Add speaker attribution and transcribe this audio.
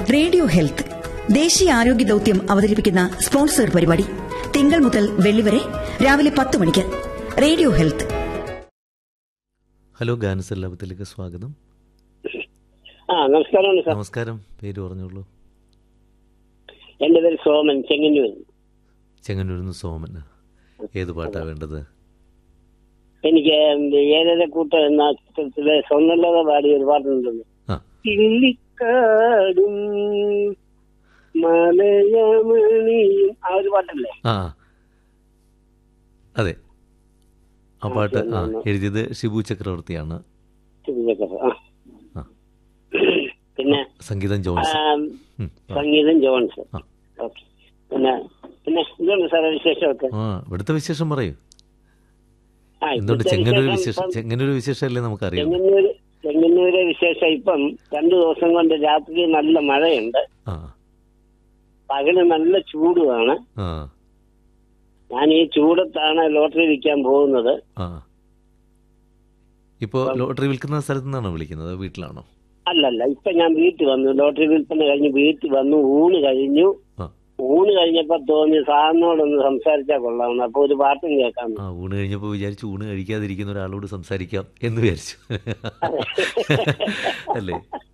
Speaker 1: Radio health ദേശീയ ആരോഗ്യ ദൌത്യം അവതരിപ്പിക്കുന്ന സ്പോൺസർ പരിപാടി തിങ്കൾ മുതൽ വെള്ളി വരെ രാവിലെ പത്ത് മണിക്ക് റേഡിയോ ഹെൽത്ത്
Speaker 2: ഹലോ ഗാനസ് ലാഭത്തിലേക്ക് സ്വാഗതം
Speaker 3: ആ നമസ്കാരമാണ് സാർ
Speaker 2: നമസ്കാരം പേര് പറഞ്ഞോളൂ
Speaker 3: എന്റെ പേര് സോമൻ ചെങ്ങന്നൂർ
Speaker 2: ചെങ്ങന്നൂരിൽ നിന്ന് സോമൻ ഏത് പാട്ടാ വേണ്ടത്
Speaker 3: എനിക്ക് ഏഴര കൂട്ട എന്ന ചിത്രത്തിലെ സ്വർണ്ണലത പാടിയ ഒരു പാട്ടുണ്ടല്ലോ
Speaker 2: ആ
Speaker 3: കിള്ളിക്കാടും മലയമണിയും ആ ഒരു പാട്ടല്ലേ
Speaker 2: ആ അതെ ആ പാട്ട് ആ എഴുതിയത് ഷിബു ചക്രവർത്തിയാണ്
Speaker 3: ചിത്രചക്ര. ആ.
Speaker 2: ആ.
Speaker 3: പിന്നെ
Speaker 2: സംഗീതം
Speaker 3: ആ,
Speaker 2: ജോൺസ് ഉം, ആ.
Speaker 3: സംഗീതം ജോൺസ്
Speaker 2: ആ.
Speaker 3: ഓക്കെ പിന്നെ പിന്നെ എന്തുണ്ട് സാറേ വിശേഷമൊക്കെ
Speaker 2: ആ ഇവിടുത്തെ വിശേഷം പറയൂ
Speaker 3: ആ,
Speaker 2: എന്തുകൊണ്ട്
Speaker 3: ഇവിടുത്തെ
Speaker 2: ചെങ്ങന്നൂർ
Speaker 3: വിശേഷം
Speaker 2: വിശേഷം
Speaker 3: ഇപ്പം
Speaker 2: ചെങ്ങന്നൂർ വിശേഷമല്ലേ നമുക്കറിയാം
Speaker 3: ചെങ്ങന്നൂര് ചെങ്ങന്നൂരെ വിശേഷം ഇപ്പം രണ്ടു ദിവസം കൊണ്ട് രാത്രി നല്ല മഴയുണ്ട്
Speaker 2: ആ
Speaker 3: പകല് നല്ല ചൂടുമാണ്
Speaker 2: ആ
Speaker 3: ഞാൻ ഈ ചൂടത്താണ് ലോട്ടറി വിൽക്കാൻ പോകുന്നത്
Speaker 2: ആ ഇപ്പോൾ ലോട്ടറി വിൽക്കുന്ന സ്ഥലത്തു നിന്നാണോ വിളിക്കുന്നത് അതോ വീട്ടിലാണോ
Speaker 3: അല്ലല്ല ഇപ്പൊ ഞാൻ വീട്ടിൽ വന്നു ലോട്ടറി വിൽപ്പന കഴിഞ്ഞ് വീട്ടിൽ വന്നു ഊണ് കഴിഞ്ഞു
Speaker 2: ആ
Speaker 3: ഊണ് കഴിഞ്ഞപ്പോ തോന്നി സാറിനോടൊന്ന് സംസാരിച്ചാൽ കൊള്ളാമെന്ന് അപ്പൊ ഒരു പാട്ടും കേൾക്കാം
Speaker 2: ആ ഊണ് കഴിഞ്ഞപ്പോൾ വിചാരിച്ചു ഊണ് കഴിക്കാതിരിക്കുന്ന ഒരാളോട് സംസാരിക്കാം എന്ന് വിചാരിച്ചു അല്ലേ